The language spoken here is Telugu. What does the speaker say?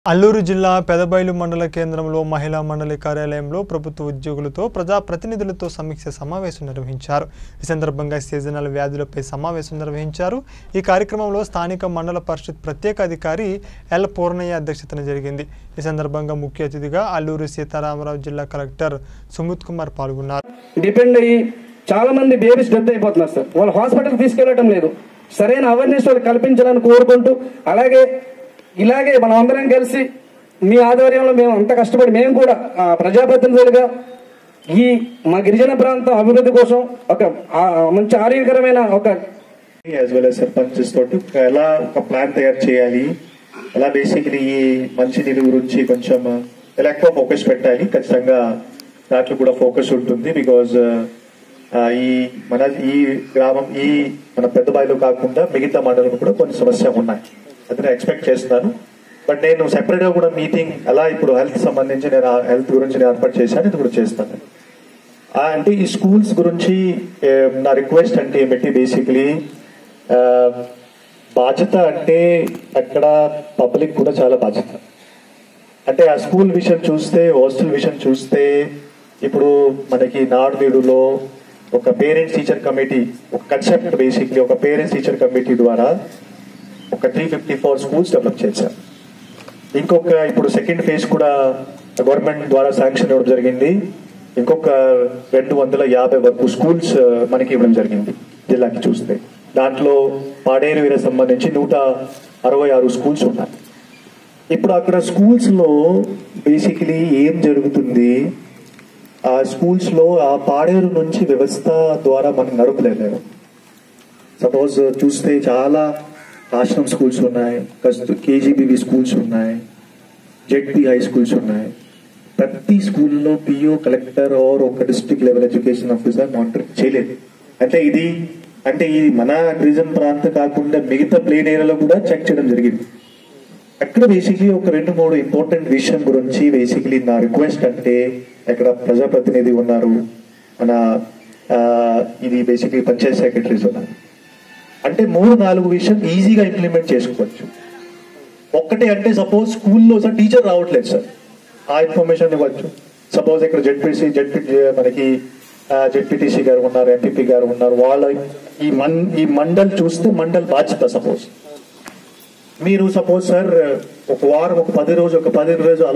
అల్లూరు జిల్లా పెదబైలు మండల కేంద్రంలో మహిళా మండలి కార్యాలయంలో ప్రభుత్వ ఉద్యోగులతో ప్రజాప్రతినిధులతో సమీక్ష సమావేశం నిర్వహించారు ఈ సందర్భంగా సీజనల్ వ్యాధులపై సమావేశం నిర్వహించారు ఈ కార్యక్రమంలో స్థానిక మండల పరిషత్ ప్రత్యేక అధికారి ఎల్ పూర్ణయ్య అధ్యక్షతన జరిగింది ఈ సందర్భంగా ముఖ్య అతిథిగా అల్లూరు సీతారామరావు జిల్లా కలెక్టర్ సుమిత్ కుమార్ పాల్గొన్నారు డిపెండ్ అయ్యి చాలా మంది బేబీస్ డెత్ అయిపోతున్నారు సార్ వాళ్ళు హాస్పిటల్ తీసుకెళ్లడం లేదు సరైన అవేర్నెస్ వాళ్ళు కల్పించాలని కోరుకుంటూ అలాగే ఇలాగే మనం అందరం కలిసి మీ ఆధ్వర్యంలో మేము అంత కష్టపడి మేము కూడా ఆ, ప్రజాప్రతినిధులుగా ఈ మా గిరిజన ప్రాంతం అభివృద్ధి కోసం ఒక ఆ, మంచి ఆరోగ్యకరమైన ఒక యాజ్ వెల్ as సర్పంచెస్ తోటి ఎలా ఒక ప్లాన్ తయారు చేయాలి ఎలా బేసిక్లీ ఈ మంచినీరు గురించి కొంచెం ఎలా ఎక్కువ ఫోకస్ పెట్టాలి ఖచ్చితంగా దాంట్లో కూడా ఫోకస్ ఉంటుంది బికాజ్ ఈ మన ఈ గ్రామం ఈ మన పెద్ద బాయిలో కాకుండా మిగతా మండలం కూడా కొన్ని సమస్యలు ఉన్నాయి అది నేను ఎక్స్పెక్ట్ చేస్తున్నాను బట్ నేను సెపరేట్ గా కూడా మీటింగ్ ఎలా ఇప్పుడు హెల్త్ సంబంధించి నేను హెల్త్ గురించి నేను ఏర్పాటు చేశాను ఇది కూడా చేస్తాను ఆ, అంటే ఈ స్కూల్స్ గురించి ఏ, నా రిక్వెస్ట్ అంటే ఏమిటి బేసికలీ బాధ్యత అంటే అక్కడ పబ్లిక్ కూడా చాలా బాధ్యత అంటే ఆ స్కూల్ విషయం చూస్తే హాస్టల్ విషయం చూస్తే ఇప్పుడు మనకి నాడు నేడులో ఒక పేరెంట్స్ టీచర్ కమిటీ ఒక కన్సెప్ట్ బేసిక్లీ ఒక పేరెంట్స్ టీచర్ కమిటీ ద్వారా ఒక three fifty four schools develop చేశారు ఇంకొక ఇప్పుడు సెకండ్ ఫేజ్ కూడా గవర్నమెంట్ ద్వారా శాంక్షన్ ఇవ్వడం జరిగింది ఇంకొక రెండు వందల యాభై వరకు స్కూల్స్ ఆ, మనకి ఇవ్వడం జరిగింది జిల్లాకి చూస్తే దాంట్లో పాడేరు వీర సంబంధించి నూట అరవై ఆరు స్కూల్స్ ఉన్నాయి ఇప్పుడు అక్కడ స్కూల్స్ లో బేసికలీ ఏం జరుగుతుంది ఆ స్కూల్స్ లో ఆ పాడేరు నుంచి వ్యవస్థ ద్వారా మనం నడపలేము సపోజ్ చూస్తే చాలా ఆశ్రమ్ స్కూల్స్ ఉన్నాయి కస్తూ కేజీబీవి స్కూల్స్ ఉన్నాయి జెడ్పీ హై స్కూల్స్ ఉన్నాయి ప్రతి స్కూల్లో పిఓ కలెక్టర్ ఆర్ ఒక district level education officer monitoring చేయలేదు అంటే ఇది అంటే ఇది మన గిరిజన ప్రాంతం కాకుండా మిగతా ప్లేన్ ఏరియాలో కూడా చెక్ చేయడం జరిగింది అక్కడ బేసిక్లీ ఒక రెండు మూడు ఇంపార్టెంట్ విషయం గురించి బేసిక్లీ నా రిక్వెస్ట్ అంటే ఇక్కడ ప్రజాప్రతినిధి ఉన్నారు మన ఆ, ఇది బేసిక్లీ పంచాయత్ సెక్రటరీస్ ఉన్నారు అంటే మూడు నాలుగు విషయం ఈజీగా ఇంప్లిమెంట్ చేసుకోవచ్చు ఒక్కటే అంటే సపోజ్ స్కూల్లో సార్ టీచర్ రావట్లేదు సార్ ఆ ఇన్ఫర్మేషన్ ఇవ్వచ్చు సపోజ్ ఇక్కడ జెడ్పీసీ జెడ్పీ మనకి జెడ్పీటీసీ గారు ఉన్నారు ఎంపీపీ గారు ఉన్నారు వాళ్ళ ఈ మన్ ఈ మండల్ చూస్తే మండల్ బాధ్యత సపోజ్ మీరు సపోజ్ సార్ ఒక వారం ఒక పది రోజు ఒక పది రోజు